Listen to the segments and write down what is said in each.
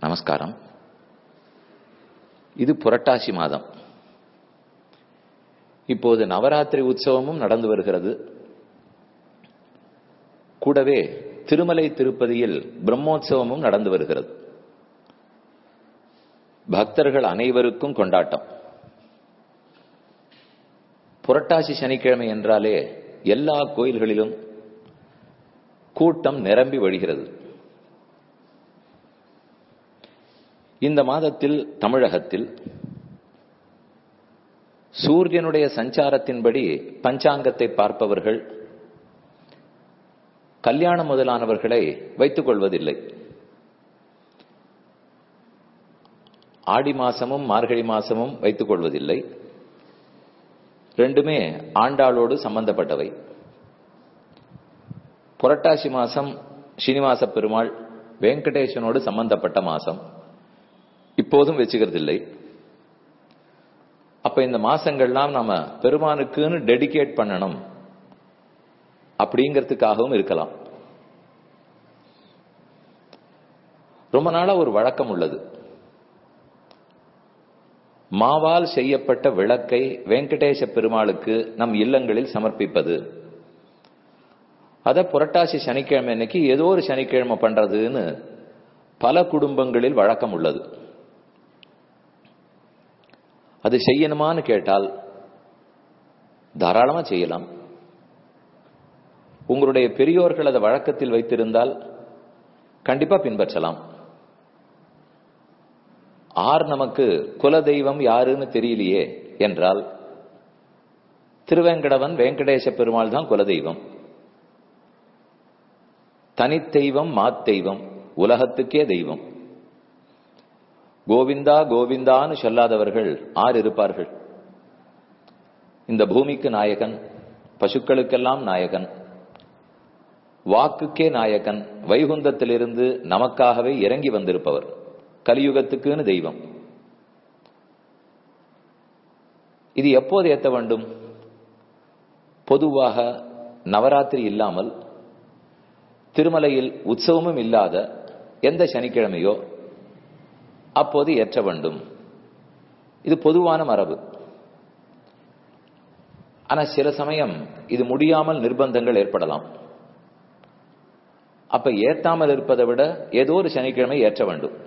நமஸ்காரம் இது புரட்டாசி மாதம் இப்போது நவராத்திரி உற்சவமும் நடந்து வருகிறது கூடவே திருமலை திருப்பதியில் பிரம்மோற்சவமும் நடந்து வருகிறது பக்தர்கள் அனைவருக்கும் கொண்டாட்டம் புரட்டாசி சனிக்கிழமை என்றாலே எல்லா கோயில்களிலும் கூட்டம் நிரம்பி வழிகிறது இந்த மாதத்தில் தமிழகத்தில் சூரியனுடைய சஞ்சாரத்தின்படி பஞ்சாங்கத்தை பார்ப்பவர்கள் கல்யாணம் முதலானவர்களை வைத்துக் கொள்வதில்லை ஆடி மாசமும் மார்கழி மாசமும் வைத்துக் கொள்வதில்லை ரெண்டுமே ஆண்டாளோடு சம்பந்தப்பட்டவை புரட்டாசி மாசம் ஸ்ரீனிவாச பெருமாள் வெங்கடேசனோடு சம்பந்தப்பட்ட மாசம் இப்போதும் வச்சுக்கிறது இல்லை அப்ப இந்த மாசங்கள்லாம் நாம பெருமானுக்குன்னு டெடிகேட் பண்ணணும் அப்படிங்கிறதுக்காகவும் இருக்கலாம் ரொம்ப நாளா ஒரு வழக்கம் உள்ளது மாவால் செய்யப்பட்ட விளக்கை வெங்கடேச பெருமாளுக்கு நம் இல்லங்களில் சமர்ப்பிப்பது அத புரட்டாசி சனிக்கிழமை அன்னைக்கு ஏதோ ஒரு சனிக்கிழமை பண்றதுன்னு பல குடும்பங்களில் வழக்கம் உள்ளது அது செய்யணுமான்னு கேட்டால் தாராளமா செய்யலாம் உங்களுடைய பெரியோர்கள் அதை வழக்கத்தில் வைத்திருந்தால் கண்டிப்பா பின்பற்றலாம் ஆர் நமக்கு குல தெய்வம் யாருன்னு தெரியலையே என்றால் திருவேங்கடவன் வெங்கடேச பெருமாள் தான் குலதெய்வம் தனித்தெய்வம் மாத்தெய்வம் உலகத்துக்கே தெய்வம் கோவிந்தா கோவிந்தான்னு சொல்லாதவர்கள் ஆறு இருப்பார்கள் இந்த பூமிக்கு நாயகன் பசுக்களுக்கெல்லாம் நாயகன் வாக்குக்கே நாயகன் வைகுந்தத்திலிருந்து நமக்காகவே இறங்கி வந்திருப்பவர் கலியுகத்துக்குன்னு தெய்வம் இது எப்போது ஏத்த வேண்டும் பொதுவாக நவராத்திரி இல்லாமல் திருமலையில் உற்சவமும் இல்லாத எந்த சனிக்கிழமையோ அப்போது ஏற்ற வேண்டும் இது பொதுவான மரபு ஆனா சில சமயம் இது முடியாமல் நிர்பந்தங்கள் ஏற்படலாம் அப்ப ஏத்தாமல் இருப்பதை விட ஏதோ ஒரு சனிக்கிழமை ஏற்ற வேண்டும்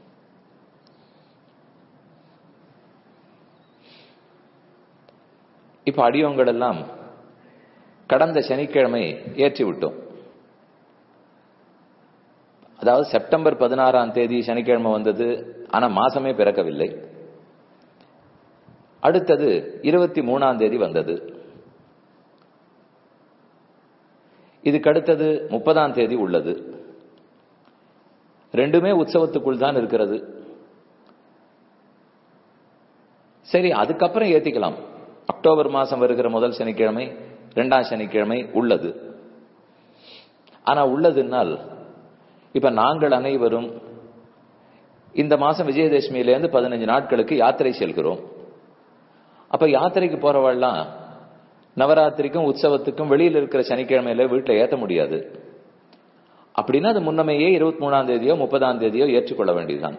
இப்ப அடியவங்கள் எல்லாம் கடந்த சனிக்கிழமை ஏற்றி விட்டோம் அதாவது செப்டம்பர் பதினாறாம் தேதி சனிக்கிழமை வந்தது ஆனா மாசமே பிறக்கவில்லை அடுத்தது இருபத்தி மூணாம் தேதி வந்தது இதுக்கு அடுத்தது முப்பதாம் தேதி உள்ளது ரெண்டுமே உற்சவத்துக்குள் தான் இருக்கிறது சரி அதுக்கப்புறம் ஏத்திக்கலாம் அக்டோபர் மாசம் வருகிற முதல் சனிக்கிழமை இரண்டாம் சனிக்கிழமை உள்ளது ஆனா உள்ளதுனால் இப்ப நாங்கள் அனைவரும் இந்த மாசம் விஜயதசமியிலேருந்து பதினஞ்சு நாட்களுக்கு யாத்திரை செல்கிறோம் அப்ப யாத்திரைக்கு போறவள்லாம் நவராத்திரிக்கும் உற்சவத்துக்கும் வெளியில் இருக்கிற சனிக்கிழமையில வீட்டில் ஏற்ற முடியாது அப்படின்னா அது முன்னமையே இருபத்தி மூணாம் தேதியோ முப்பதாம் தேதியோ ஏற்றுக்கொள்ள வேண்டியதுதான்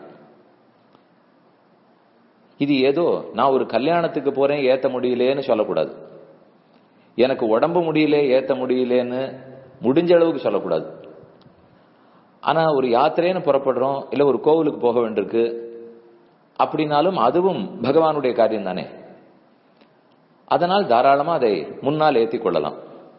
இது ஏதோ நான் ஒரு கல்யாணத்துக்கு போறேன் ஏத்த முடியலேன்னு சொல்லக்கூடாது எனக்கு உடம்பு முடியல ஏத்த முடியலேன்னு முடிஞ்ச அளவுக்கு சொல்லக்கூடாது ஆனா ஒரு யாத்திரைன்னு புறப்படுறோம் இல்ல ஒரு கோவிலுக்கு போக வேண்டியிருக்கு அப்படின்னாலும் அதுவும் பகவானுடைய காரியம் தானே அதனால் தாராளமா அதை முன்னால் ஏத்தி கொள்ளலாம்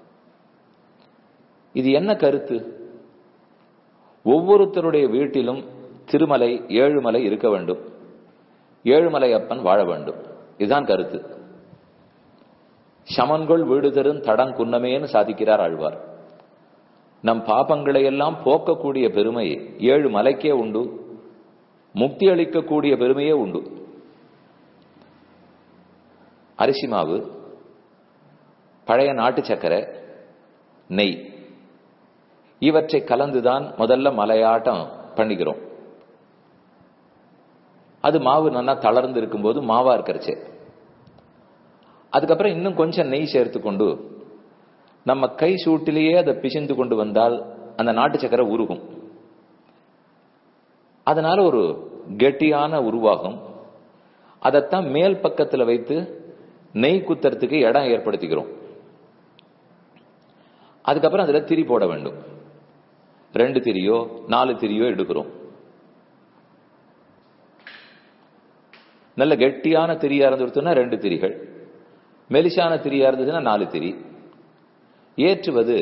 இது என்ன கருத்து ஒவ்வொருத்தருடைய வீட்டிலும் திருமலை ஏழுமலை இருக்க வேண்டும் ஏழுமலை அப்பன் வாழ வேண்டும் இதுதான் கருத்து சமன்கொள் வீடு தரும் தடங் குன்னமேன்னு சாதிக்கிறார் ஆழ்வார் நம் பாபங்களை எல்லாம் போக்கக்கூடிய பெருமை ஏழு மலைக்கே உண்டு முக்தி அளிக்கக்கூடிய பெருமையே உண்டு அரிசி மாவு பழைய நாட்டு சக்கரை நெய் இவற்றை கலந்துதான் முதல்ல மலையாட்டம் பண்ணிக்கிறோம் அது மாவு நல்லா தளர்ந்து இருக்கும்போது மாவா இருக்கிறச்சு அதுக்கப்புறம் இன்னும் கொஞ்சம் நெய் சேர்த்து கொண்டு நம்ம கை சூட்டிலேயே அதை பிசிந்து கொண்டு வந்தால் அந்த நாட்டு சக்கரை உருகும் அதனால ஒரு கெட்டியான உருவாகும் அதைத்தான் மேல் பக்கத்துல வைத்து நெய் குத்துறதுக்கு இடம் ஏற்படுத்திக்கிறோம் அதுக்கப்புறம் அதுல திரி போட வேண்டும் ரெண்டு திரியோ நாலு திரியோ எடுக்கிறோம் நல்ல கெட்டியான திரியா இருந்துச்சுன்னா ரெண்டு திரிகள் மெலிசான திரியா இருந்ததுன்னா நாலு திரி ஏற்றுவது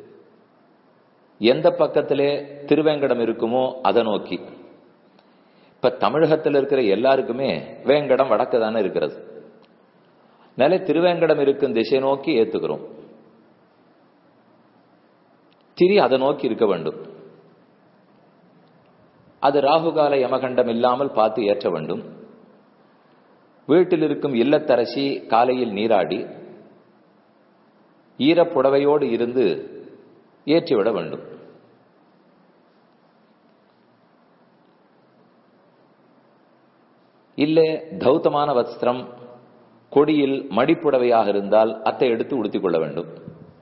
எந்த பக்கத்திலே திருவேங்கடம் இருக்குமோ அதை நோக்கி இப்ப தமிழகத்தில் இருக்கிற எல்லாருக்குமே வேங்கடம் வடக்கு தானே இருக்கிறது நிலை திருவேங்கடம் இருக்கும் திசை நோக்கி ஏத்துக்கிறோம் திரி அதை நோக்கி இருக்க வேண்டும் அது ராகுகால யமகண்டம் இல்லாமல் பார்த்து ஏற்ற வேண்டும் வீட்டில் இருக்கும் இல்லத்தரசி காலையில் நீராடி ஈரப்புடவையோடு இருந்து ஏற்றிவிட வேண்டும் இல்லை தௌத்தமான வஸ்திரம் கொடியில் மடிப்புடவையாக இருந்தால் அத்தை எடுத்து உடுத்திக் கொள்ள வேண்டும்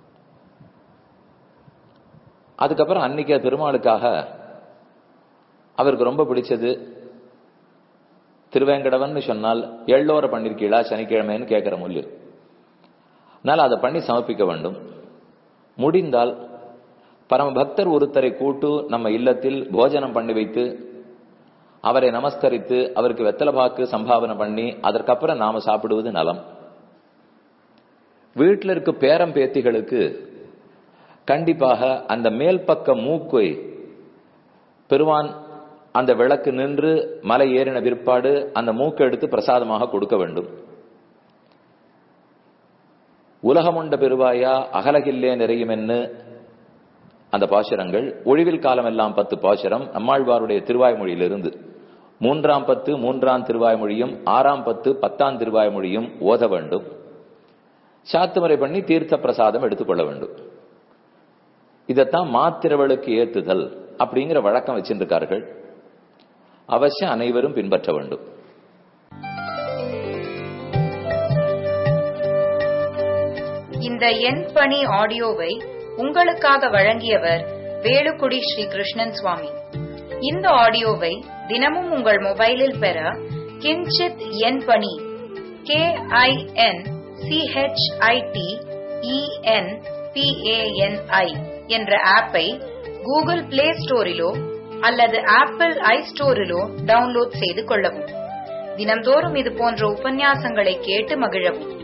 அதுக்கப்புறம் அன்னைக்கு பெருமாளுக்காக அவருக்கு ரொம்ப பிடிச்சது திருவேங்கடவன் சொன்னால் எள்ளோர பண்ணிருக்கீளா சனிக்கிழமைன்னு கேட்கிற முல்லு அதனால அதை பண்ணி சமர்ப்பிக்க வேண்டும் முடிந்தால் பரம பக்தர் ஒருத்தரை கூட்டு நம்ம இல்லத்தில் போஜனம் பண்ணி வைத்து அவரை நமஸ்கரித்து அவருக்கு வெத்தலை பாக்கு சம்பாவனை பண்ணி அதற்கப்புறம் நாம சாப்பிடுவது நலம் வீட்டில் இருக்க பேரம் பேத்திகளுக்கு கண்டிப்பாக அந்த மேல் பக்க மூக்கை பெருமான் அந்த விளக்கு நின்று மலை ஏறின பிற்பாடு அந்த மூக்கை எடுத்து பிரசாதமாக கொடுக்க வேண்டும் உலகமுண்ட பெருவாயா அகலகில்லே நிறையுமென்னு அந்த பாசுரங்கள் ஒழிவில் காலமெல்லாம் பத்து பாசுரம் நம்மாழ்வாருடைய திருவாய்மொழியிலிருந்து மூன்றாம் பத்து மூன்றாம் திருவாய்மொழியும் ஆறாம் பத்து பத்தாம் திருவாய்மொழியும் ஓத வேண்டும் சாத்துமறை பண்ணி தீர்த்த பிரசாதம் எடுத்துக்கொள்ள வேண்டும் இதைத்தான் மாத்திரவளுக்கு ஏத்துதல் அப்படிங்கிற வழக்கம் வச்சிருக்கார்கள் அவசியம் அனைவரும் பின்பற்ற வேண்டும் இந்த எண் பணி ஆடியோவை உங்களுக்காக வழங்கியவர் வேலுக்குடி ஸ்ரீ கிருஷ்ணன் சுவாமி இந்த ஆடியோவை தினமும் உங்கள் மொபைலில் பெற கிஞ்சித் எண் பணி கே ஐ என் சிஹெச்ஐடி இஎன் பிஏஎன்ஐ என்ற ஆப்பை கூகுள் பிளே ஸ்டோரிலோ அல்லது ஆப்பிள் ஐ ஸ்டோரிலோ டவுன்லோட் செய்து கொள்ளவும் தினம்தோறும் இது போன்ற உபன்யாசங்களை கேட்டு மகிழவும்